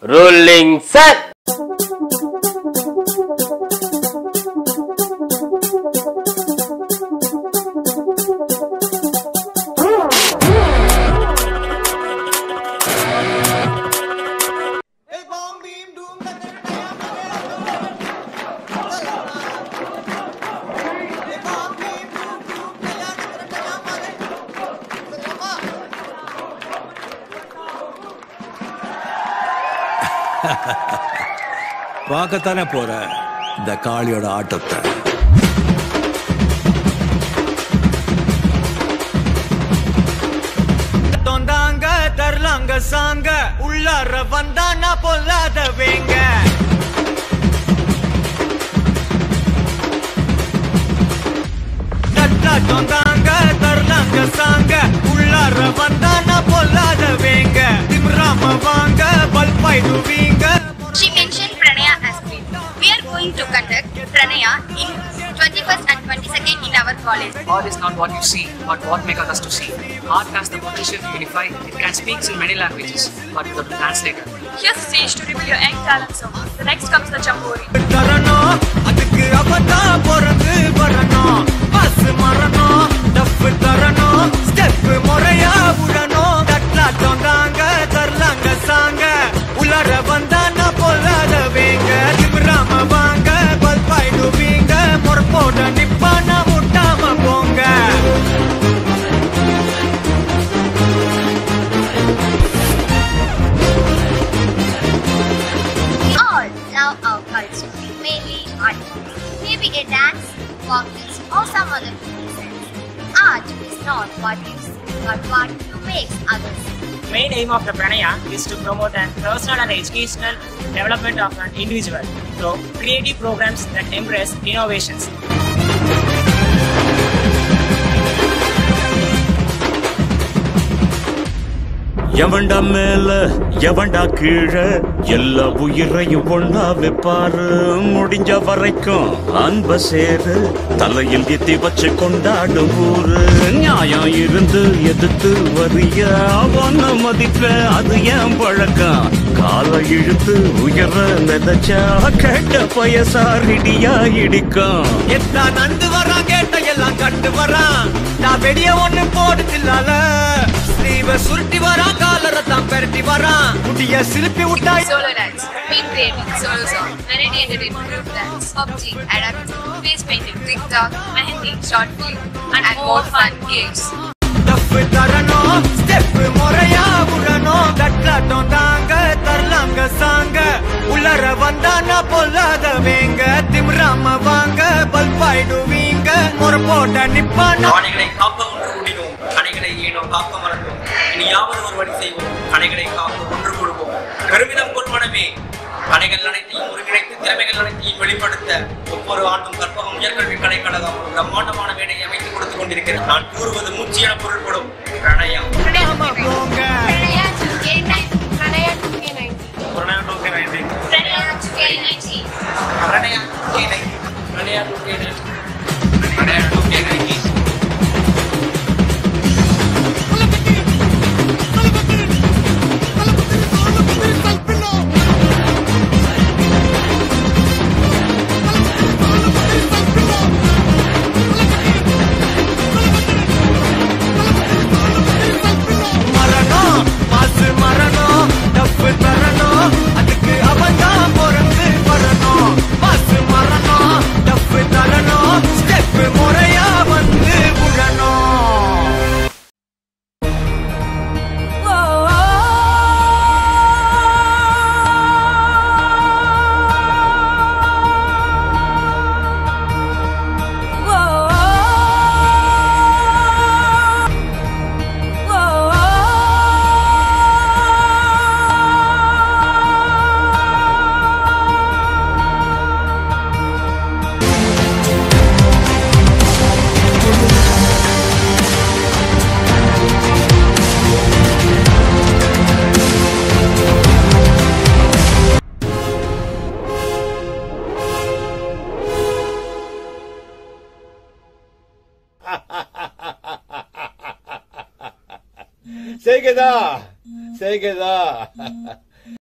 Rolling sir பார்க்கத்தானே போற இந்த காளியோட ஆட்டத்தை தொந்தாங்க தரலாங்க சாங்க உள்ளார வந்தா நான் பொல்லாத வேங்க நட்டா தொந்தாங்க தரலாங்க சாங்க உள்ளார வந்தா நான் பொல்லாத வேங்க திம்ராம வாங்க பல்பாயிடுவீங்க She mentioned Pranaya as queen. We are going to conduct Pranaya in 21st and 22nd in our college. Art is not what you see, but what make others to see. Art has the potential to unify. It can speak in many languages, but without a translator. Here's the stage to reveal your young talent song. The next comes the Jambori. தரணும் அதுக்கு அவதான் பிறந்து வரணும் பஸ் மரணும் tough தரணும் step முறையா விடணும் தட்லா தொண்டாங்க தரலாங்க சாங்க உலர வந்தா நான் பொல்லாத வேங்க திமிராம வாங்க பல்பாயிடுவீங்க முறப்போட நிப்பானா முட்டாம போங்க We all love our culture, mainly art. Maybe a dance, walkers, or some other sense. Art is not what you see, but what you make others see. main aim of the pranaya is to promote an personal and educational development of an individual through creative programs that embrace innovations. எவன்டா மேல எவன்டா கீழே எல்லா உயிரையும் ஒண்ணா வைப்பாரு முடிஞ்ச வரைக்கும் அன்ப சேரு தலையில் எத்தி வச்சு கொண்டாடும் ஊரு நியாயம் இருந்து எதிர்த்து வரிய அவன மதிப்ப அது ஏன் பழக்கம் காலை இழுத்து உயர நினைச்சா கேட்ட பயசாரிடியா இடிக்கும் எத்தா நந்து வரான் கேட்ட எல்லாம் கட்டு வரான் நான் வெடிய ஒண்ணு போடுதில்லால ஸ்லீவ சுருட்டி வரான் காலரை தான் பெரட்டி வரான் முடிய சிலுப்பி விட்டா Solo dance, beat creating, solo song, melody entertainment group dance, PUBG, adapting, face painting, TikTok, mehendi, short film, and more fun games. Tough தரணும் ஸ்டெப் முறையா விடணும் தட்லாட்டம் தாங்க தரலாங்க சாங்க உள்ளர வந்தா நான் பொல்லாத வேங்க திமிராம வாங்க பல்பாயிடுவீங்க முறை போட்ட நிப்பானா கணைகளை காக்க ஒன்று கூடினோம் கணைகளை ஏனோ காக்க மறந்தோம் இனி யாவது ஒரு வழி செய்வோம் கணைகளை காக்க ஒன்று கூடுவோம் பெருமிதம் கொள்வனமே கலைகள் அனைத்தையும் ஒருங்கிணைத்து திறமைகள் அனைத்தையும் வெளிப்படுத்த ஒவ்வொரு ஆண்டும் கற்பகம் உயர்கல்வி கலைக்கழகம் ஒரு பிரம்மாண்டமான மேடையை அமைத்துக் கொடுத்துக் கொண்டிருக்கிறது நான் கூறுவது மூச்சு என பொருள்படும் பிரணயம் ஆமா போங்க Pranaya 2K19. Pranaya 2K19. பிரணயம் நோக்கி நன்றி Pranaya 2K19. பிரணயம் கேனை பிரணயம் கேனை பிரணயம் கேனை மரணம் மாசு மரணம் டப்பு தரணும் அதுக்கு அவன் தான் பிறந்து வரணும் மாசு மரணம் டப்பு தரணும் ஸ்டெப் முறையா வந்து விழணும் செய்கதா செய்கதா